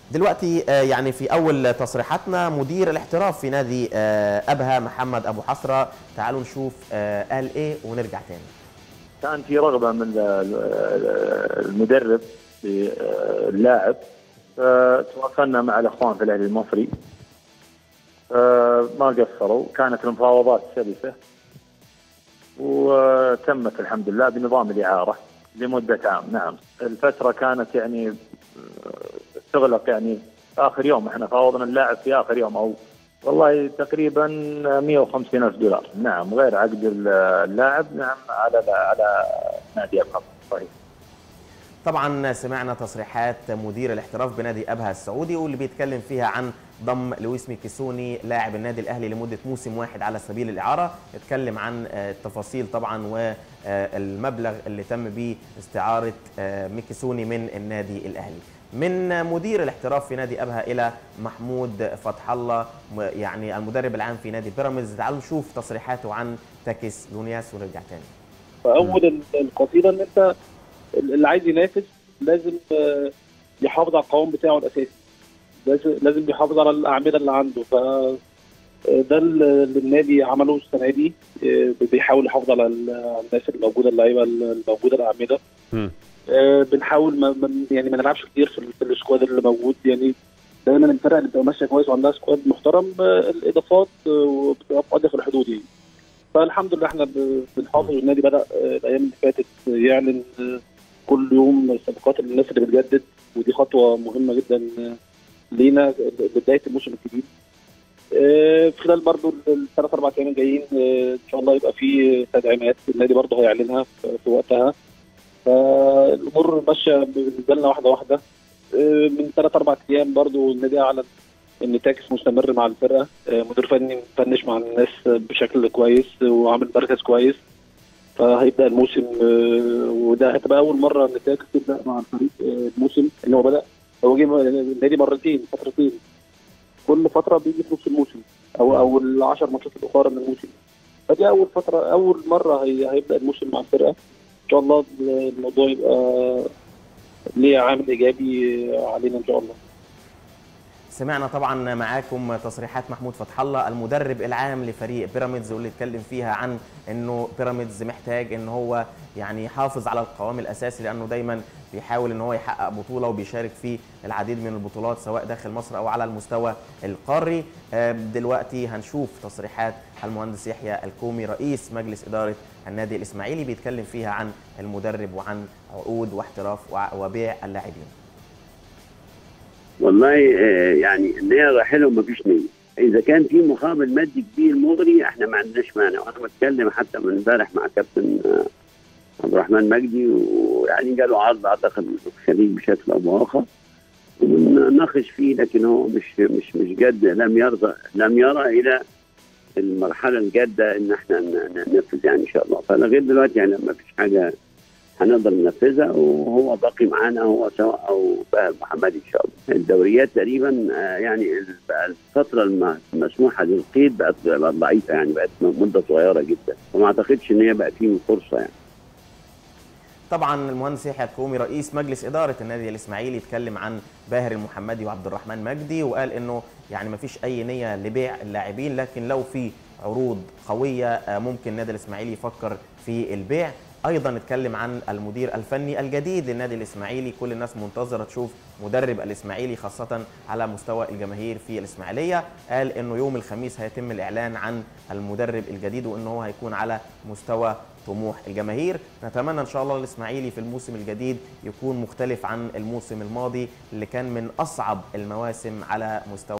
دلوقتي آه، يعني في اول تصريحاتنا مدير الاحتراف في نادي آه، ابها محمد ابو حسره تعالوا نشوف آه، قال ايه ونرجع تاني كان في رغبه من ال- ال- المدرب في آه، اللاعب فتواصلنا مع الاخوان في الاهلي المصري فما قصروا كانت المفاوضات سلسه وتمت الحمد لله بنظام الاعاره لمده عام نعم الفتره كانت يعني آه، تغلق يعني اخر يوم احنا فاوضنا اللاعب في اخر يوم او والله تقريبا 150 الف دولار نعم غير عقد اللاعب نعم على على نادي الخط صحيح طبعا سمعنا تصريحات مدير الاحتراف بنادي ابها السعودي واللي بيتكلم فيها عن ضم لويس ميكيسوني لاعب النادي الاهلي لمده موسم واحد على سبيل الاعاره اتكلم عن آه، التفاصيل طبعا والمبلغ اللي تم به استعاره آه، ميكيسوني من النادي الاهلي من مدير الاحتراف في نادي ابها الى محمود فتح الله م- يعني المدرب العام في نادي بيراميدز تعالوا نشوف تصريحاته عن تاكس لونياس ونرجع تاني فاول ال- القصيده ان انت اللي عايز ينافس لازم آه، يحافظ على القوام بتاعه الاساسي لازم لازم يحافظ على الاعمده اللي عنده ف آه، ده اللي النادي عمله السنه دي آه، بيحاول يحافظ على ال- على الناس الموجوده اللعيبه الموجوده الاعمده مم. آه، بنحاول ما ما- يعني ما نلعبش كتير في, ال- في السكواد اللي موجود يعني دايما الفرق اللي بتبقى ماشيه كويس وعندها سكواد محترم آه، الاضافات آه، بتبقى في في الحدود يعني فالحمد لله احنا ب- بنحافظ والنادي بدا آه، الايام اللي فاتت يعلن آه، كل يوم صفقات الناس اللي بتجدد ودي خطوه مهمه جدا آه، لينا لبدايه الموسم الجديد آه، في خلال برضو الثلاث اربع ايام الجايين آه، ان شاء الله يبقى في تدعيمات النادي برضو هيعلنها في في وقتها فالامور ماشيه بالنسبه لنا واحده واحده آه، من ثلاث اربع ايام برضو النادي اعلن ان تاكس مستمر مع الفرقه آه، مدير فني مفنش مع الناس بشكل كويس وعامل مركز كويس فهيبدا الموسم آه، وده هتبقى اول مره ان تاكس تبدا مع الفريق آه، الموسم ان هو بدا هو جه النادي مرتين فترتين كل فتره بيجي في نص الموسم او او العشر ماتشات الاخرى من الموسم فدي اول فتره اول مره هي هيبدا الموسم مع الفرقه ان شاء الله الموضوع يبقى ليه عامل ايجابي علينا ان شاء الله سمعنا طبعا معاكم تصريحات محمود فتح الله المدرب العام لفريق بيراميدز واللي اتكلم فيها عن انه بيراميدز محتاج ان هو يعني يحافظ على القوام الاساسي لانه دايما بيحاول ان هو يحقق بطوله وبيشارك في العديد من البطولات سواء داخل مصر او على المستوى القاري آه، دلوقتي هنشوف تصريحات المهندس يحيى الكومي رئيس مجلس اداره النادي الاسماعيلي بيتكلم فيها عن المدرب وعن عقود واحتراف وع- وبيع اللاعبين والله آه، يعني النية راحلة ومفيش نية إذا كان في مقابل مادي كبير مغري احنا ما عندناش مانع وأنا بتكلم حتى من امبارح مع كابتن آه، عبد الرحمن مجدي ويعني جاله عرض أعتقد من الخليج بشكل أو بآخر وبنناقش فيه لكن هو مش مش مش جد لم يرضى لم يرى إلى المرحلة الجادة إن احنا ن- ننفذ يعني إن شاء الله فلغاية دلوقتي يعني ما فيش حاجة هنقدر ننفذها وهو باقي معانا هو سواء او بقى محمدي ان شاء الله الدوريات تقريبا آه، يعني ال- الفتره الم- المسموحه للقيد بقت بقت ضعيفه يعني بقت مده صغيره جدا وما اعتقدش ان هي بقى فيه فرصه يعني طبعا المهندس يحيى الكومي رئيس مجلس اداره النادي الاسماعيلي اتكلم عن باهر المحمدي وعبد الرحمن مجدي وقال انه يعني ما فيش اي نيه لبيع اللاعبين لكن لو في عروض قويه آه، ممكن النادي الاسماعيلي يفكر في البيع ايضا اتكلم عن المدير الفني الجديد للنادي الاسماعيلي كل الناس منتظره تشوف مدرب الاسماعيلي خاصه على مستوى الجماهير في الاسماعيليه قال انه يوم الخميس هيتم الاعلان عن المدرب الجديد وانه هو هيكون على مستوى طموح الجماهير نتمنى ان شاء الله الاسماعيلي في الموسم الجديد يكون مختلف عن الموسم الماضي اللي كان من اصعب المواسم على مستوى